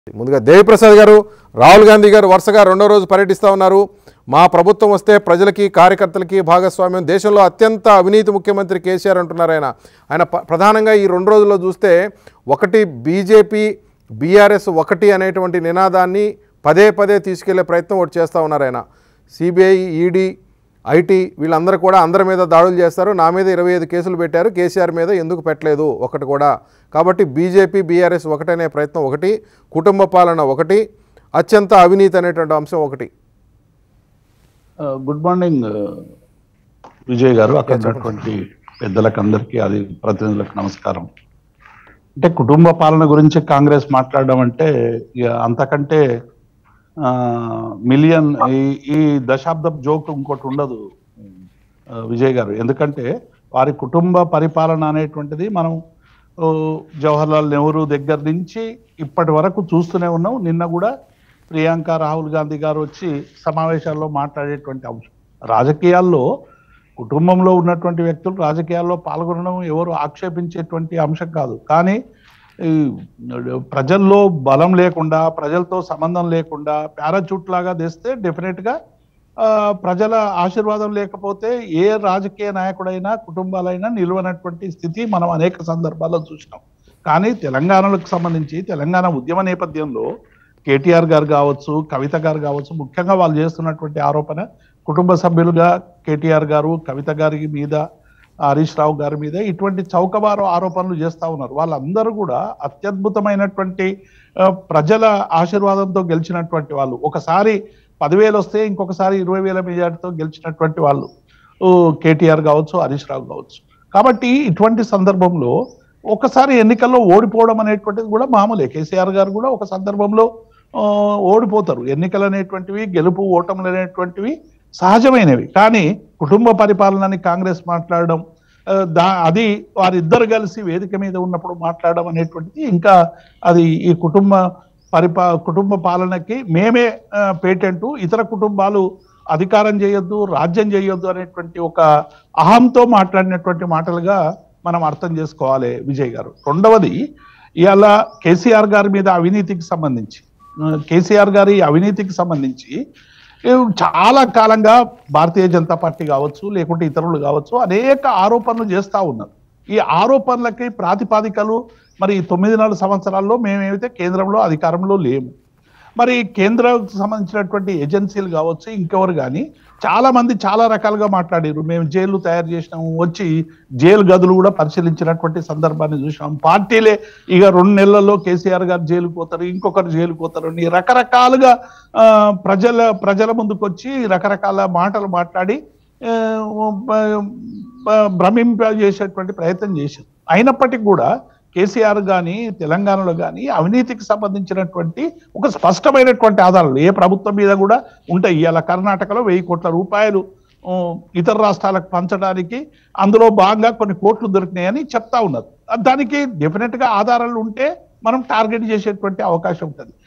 ముందుగా దేవిప్రసాద్ గారు రాహుల్ గాంధీ గారు వరుసగా రెండో రోజు పర్యటిస్తూ ఉన్నారు మా ప్రభుత్వం వస్తే ప్రజలకి కార్యకర్తలకి భాగస్వామ్యం దేశంలో అత్యంత అవినీతి ముఖ్యమంత్రి కేసీఆర్ అంటున్నారు ఆయన ఆయన ప- ప్రధానంగా ఈ రెండు రోజుల్లో చూస్తే ఒకటి బీజేపీ బీఆర్ఎస్ ఒకటి అనేటువంటి నినాదాన్ని పదే పదే తీసుకెళ్లే ప్రయత్నం ఒకటి చేస్తూ ఉన్నారు ఆయన సిబిఐ ఈడీ ఐటీ వీళ్ళందరూ కూడా అందరి మీద దాడులు చేస్తారు నా మీద ఇరవై ఐదు కేసులు పెట్టారు కేసీఆర్ మీద ఎందుకు పెట్టలేదు ఒకటి కూడా కాబట్టి బీజేపీ బీఆర్ఎస్ ఒకటనే ప్రయత్నం ఒకటి కుటుంబ పాలన ఒకటి అత్యంత అవినీతి అనేటువంటి అంశం ఒకటి గుడ్ మార్నింగ్ విజయ్ గారు అక్కడ ఉన్నటువంటి పెద్దలకు అందరికీ అది ప్రతినిధులకు నమస్కారం అంటే కుటుంబ పాలన గురించి కాంగ్రెస్ మాట్లాడడం అంటే ఇక అంతకంటే మిలియన్ ఈ దశాబ్దం జోక్ ఇంకోటి ఉండదు ఆ, విజయ్ గారు ఎందుకంటే వారి కుటుంబ పరిపాలన అనేటువంటిది మనం ఓ, జవహర్లాల్ నెహ్రూ దగ్గర నుంచి ఇప్పటి వరకు చూస్తూనే ఉన్నాం నిన్న కూడా ప్రియాంక రాహుల్ గాంధీ గారు వచ్చి సమావేశాల్లో మాట్లాడేటువంటి అంశం రాజకీయాల్లో కుటుంబంలో ఉన్నటువంటి వ్యక్తులు రాజకీయాల్లో పాల్గొనడం ఎవరు ఆక్షేపించేటువంటి అంశం కాదు కానీ ఈ ప్రజల్లో బలం లేకుండా ప్రజలతో సంబంధం లేకుండా పారాచూట్ లాగా తెస్తే డెఫినెట్గా ఆ, ప్రజల ఆశీర్వాదం లేకపోతే ఏ రాజకీయ నాయకుడైనా కుటుంబాలైనా నిలవనటువంటి స్థితి మనం అనేక సందర్భాల్లో చూసినాం కానీ తెలంగాణలకు సంబంధించి తెలంగాణ ఉద్యమ నేపథ్యంలో కేటీఆర్ గారు కావచ్చు కవిత గారు కావచ్చు ముఖ్యంగా వాళ్ళు చేస్తున్నటువంటి ఆరోపణ కుటుంబ సభ్యులుగా కేటీఆర్ గారు కవిత గారి మీద హరీష్ రావు గారి మీద ఇటువంటి చౌకబారు ఆరోపణలు చేస్తా ఉన్నారు వాళ్ళందరూ కూడా అత్యద్భుతమైనటువంటి ఆ, ప్రజల ఆశీర్వాదంతో గెలిచినటువంటి వాళ్ళు ఒకసారి పదివేలు వస్తే ఇంకొకసారి ఇరవై వేల మెజార్టీతో గెలిచినటువంటి వాళ్ళు ఓ, కేటీఆర్ కావచ్చు హరీష్ రావు కావచ్చు కాబట్టి ఇటువంటి సందర్భంలో ఒకసారి ఎన్నికల్లో ఓడిపోవడం అనేటువంటిది కూడా మామూలే కేసీఆర్ గారు కూడా ఒక సందర్భంలో ఆ, ఓడిపోతారు ఎన్నికలు అనేటువంటివి గెలుపు ఓటములు అనేటువంటివి సహజమైనవి కానీ కుటుంబ పరిపాలనని కాంగ్రెస్ మాట్లాడడం ఆ, దా అది వారిద్దరు కలిసి వేదిక మీద ఉన్నప్పుడు మాట్లాడడం అనేటువంటిది ఇంకా అది ఈ కుటుంబ పరిపా కుటుంబ పాలనకి మేమే పేటెంట్ ఇతర కుటుంబాలు అధికారం చేయొద్దు రాజ్యం చేయొద్దు అనేటువంటి ఒక అహంతో మాట్లాడినటువంటి మాటలుగా మనం అర్థం చేసుకోవాలి విజయ్ గారు రెండవది ఇవాళ కేసీఆర్ గారి మీద అవినీతికి సంబంధించి ఆ, కేసీఆర్ గారి అవినీతికి సంబంధించి ఏ, చాలా కాలంగా భారతీయ జనతా పార్టీ కావచ్చు లేకుంటే ఇతరులు కావచ్చు అనేక ఆరోపణలు చేస్తా ఉన్నారు ఈ ఆరోపణలకి ప్రాతిపాదికలు మరి ఈ తొమ్మిదిన్నర సంవత్సరాల్లో మేమేమైతే కేంద్రంలో అధికారంలో లేము మరి కేంద్రానికి సంబంధించినటువంటి ఏజెన్సీలు కావచ్చు ఇంకెవరు కానీ చాలా మంది చాలా రకాలుగా మాట్లాడారు మేము జైలు తయారు చేసినాము వచ్చి జైలు గదులు కూడా పరిశీలించినటువంటి సందర్భాన్ని చూసినాం పార్టీలే ఇక రెండు నెలల్లో కేసీఆర్ గారు జైలుకు పోతారు ఇంకొకరు జైలుకు పోతారు అని రకరకాలుగా ఆ, ప్రజల ప్రజల ముందుకు వచ్చి రకరకాల మాటలు మాట్లాడి ఆ, బ- బ- భ్రమింపజేసేటువంటి ప్రయత్నం చేశారు అయినప్పటికీ కూడా కేసీఆర్ కానీ తెలంగాణలో కానీ అవినీతికి సంబంధించినటువంటి ఒక స్పష్టమైనటువంటి ఆధారాలు ఏ ప్రభుత్వం మీద కూడా ఉంటాయి ఇవాళ కర్ణాటకలో వెయ్యి కోట్ల రూపాయలు ఆ, ఇతర రాష్ట్రాలకు పంచడానికి అందులో భాగంగా కొన్ని కోట్లు దొరికినాయని చెప్తా ఉన్నారు దానికి డెఫినెట్ గా ఆధారాలు ఉంటే మనం టార్గెట్ చేసేటువంటి అవకాశం ఉంటుంది